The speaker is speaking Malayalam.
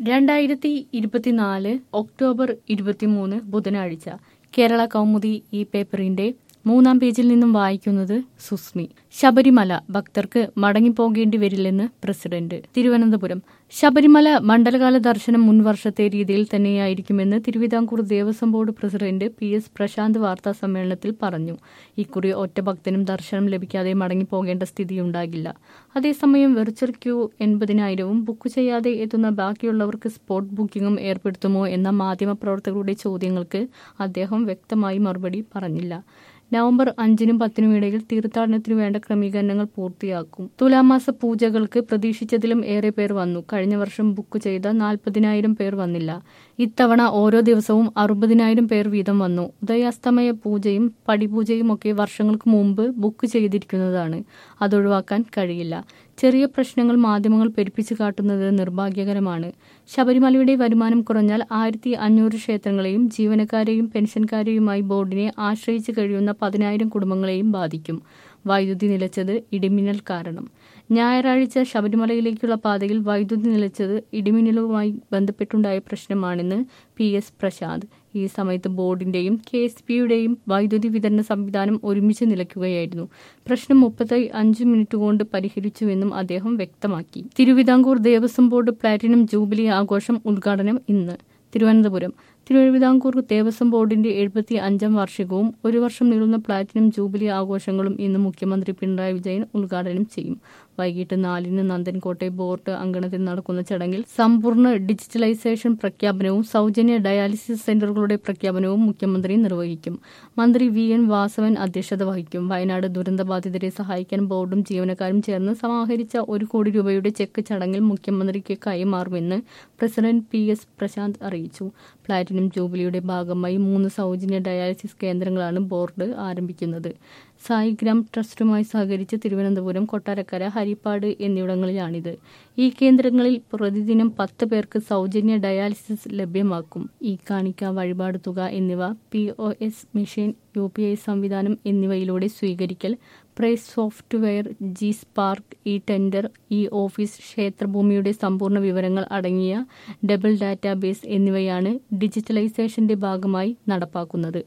രണ്ടായിരത്തി ഇരുപത്തിനാല് ഒക്ടോബർ ഇരുപത്തിമൂന്ന് ബുധനാഴ്ച കേരള കൗമുദി ഈ പേപ്പറിന്റെ മൂന്നാം പേജിൽ നിന്നും വായിക്കുന്നത് സുസ്മി ശബരിമല ഭക്തർക്ക് മടങ്ങിപ്പോകേണ്ടി വരില്ലെന്ന് പ്രസിഡന്റ് തിരുവനന്തപുരം ശബരിമല മണ്ഡലകാല ദർശനം മുൻ വർഷത്തെ രീതിയിൽ തന്നെയായിരിക്കുമെന്ന് Thiruvithamkoor Devaswom board president P S Prashanth വാർത്താ സമ്മേളനത്തിൽ പറഞ്ഞു ഇക്കുറി ഒറ്റ ഭക്തനും ദർശനം ലഭിക്കാതെ മടങ്ങിപ്പോകേണ്ട സ്ഥിതിയുണ്ടാകില്ല അതേസമയം വെർച്വൽ ക്യൂ എൺപതിനായിരവും ബുക്ക് ചെയ്യാതെ എത്തുന്ന ബാക്കിയുള്ളവർക്ക് സ്പോട്ട് ബുക്കിംഗും ഏർപ്പെടുത്തുമോ എന്ന മാധ്യമപ്രവർത്തകരുടെ ചോദ്യങ്ങൾക്ക് അദ്ദേഹം വ്യക്തമായി മറുപടി പറഞ്ഞില്ല നവംബർ അഞ്ചിനും പത്തിനും ഇടയിൽ തീർത്ഥാടനത്തിനു വേണ്ട ക്രമീകരണങ്ങൾ പൂർത്തിയാക്കും തുലാമാസ പൂജകൾക്ക് പ്രതീക്ഷിച്ചതിലും ഏറെ പേർ വന്നു കഴിഞ്ഞ വർഷം ബുക്ക് ചെയ്ത നാൽപ്പതിനായിരം പേർ വന്നില്ല ഇത്തവണ ഓരോ ദിവസവും അറുപതിനായിരം പേർ വീതം വന്നു ഉദയാസ്തമയ പൂജയും പടിപൂജയും ഒക്കെ വർഷങ്ങൾക്ക് മുമ്പ് ബുക്ക് ചെയ്തിരിക്കുന്നതാണ് അതൊഴിവാക്കാൻ കഴിയില്ല ചെറിയ പ്രശ്നങ്ങൾ മാധ്യമങ്ങൾ പെരുപ്പിച്ചു കാട്ടുന്നത് നിർഭാഗ്യകരമാണ് ശബരിമലയുടെ വരുമാനം കുറഞ്ഞാൽ ആയിരത്തി അഞ്ഞൂറ് ക്ഷേത്രങ്ങളെയും ജീവനക്കാരെയും പെൻഷൻകാരെയുമായി ബോർഡിനെ ആശ്രയിച്ച് കഴിയുന്ന പതിനായിരം കുടുംബങ്ങളെയും ബാധിക്കും വൈദ്യുതി നിലച്ചത് ഇടിമിന്നൽ കാരണം ഞായറാഴ്ച ശബരിമലയിലേക്കുള്ള പാതയിൽ വൈദ്യുതി നിലച്ചത് ഇടിമിന്നലുമായി ബന്ധപ്പെട്ടുണ്ടായ പ്രശ്നമാണെന്ന് പി എസ് പ്രശാന്ത് ഈ സമയത്ത് ബോർഡിന്റെയും കെ എസ് പിയുടെയും വൈദ്യുതി വിതരണ സംവിധാനം ഒരുമിച്ച് നിലയ്ക്കുകയായിരുന്നു പ്രശ്നം മുപ്പത്തി അഞ്ച് മിനിറ്റ് കൊണ്ട് പരിഹരിച്ചുവെന്നും അദ്ദേഹം വ്യക്തമാക്കി Thiruvithamkoor Devaswom board platinum jubilee ആഘോഷം ഉദ്ഘാടനം ഇന്ന് തിരുവനന്തപുരം തിരുവിതാംകൂർ ദേവസ്വം ബോർഡിന്റെ എഴുപത്തി അഞ്ചാം വാർഷികവും ഒരു വർഷം നീളുന്ന പ്ലാറ്റിനം ജൂബിലി ആഘോഷങ്ങളും ഇന്ന് മുഖ്യമന്ത്രി പിണറായി വിജയൻ ഉദ്ഘാടനം ചെയ്യും വൈകിട്ട് നാലിന് നന്ദൻകോട്ടെ ബോർഡ് അങ്കണത്തിൽ നടക്കുന്ന ചടങ്ങിൽ സമ്പൂർണ്ണ ഡിജിറ്റലൈസേഷൻ പ്രഖ്യാപനവും സൗജന്യ ഡയാലിസിസ് സെന്ററുകളുടെ പ്രഖ്യാപനവും മുഖ്യമന്ത്രി നിർവഹിക്കും മന്ത്രി വി എൻ വാസവൻ അധ്യക്ഷത വഹിക്കും വയനാട് ദുരന്തബാധിതരെ സഹായിക്കാൻ ബോർഡും ജീവനക്കാരും ചേർന്ന് സമാഹരിച്ച ഒരു കോടി രൂപയുടെ ചെക്ക് ചടങ്ങിൽ മുഖ്യമന്ത്രിക്ക് കൈമാറുമെന്ന് പ്രസിഡന്റ് പി എസ് പ്രശാന്ത് അറിയിച്ചു പ്ലാറ്റിനം ജൂബിലിയുടെ ഭാഗമായി മൂന്ന് സൗജന്യ ഡയാലിസിസ് കേന്ദ്രങ്ങളാണ് ബോർഡ് ആരംഭിക്കുന്നത് സായിഗ്രാം ട്രസ്റ്റുമായി സഹകരിച്ച് തിരുവനന്തപുരം കൊട്ടാരക്കര ഹരിപ്പാട് എന്നിവിടങ്ങളിലാണിത് ഈ കേന്ദ്രങ്ങളിൽ പ്രതിദിനം പത്ത് പേർക്ക് സൗജന്യ ഡയാലിസിസ് ലഭ്യമാക്കും ഈ കാണിക്ക വഴിപാട് തുക എന്നിവ P O S machine U P I സംവിധാനം എന്നിവയിലൂടെ സ്വീകരിക്കൽ price software G spark e tender e office ക്ഷേത്രഭൂമിയുടെ സമ്പൂർണ്ണ വിവരങ്ങൾ അടങ്ങിയ ഡബിൾ ഡാറ്റാബേസ് എന്നിവയാണ് ഡിജിറ്റലൈസേഷന്റെ ഭാഗമായി നടപ്പാക്കുന്നത്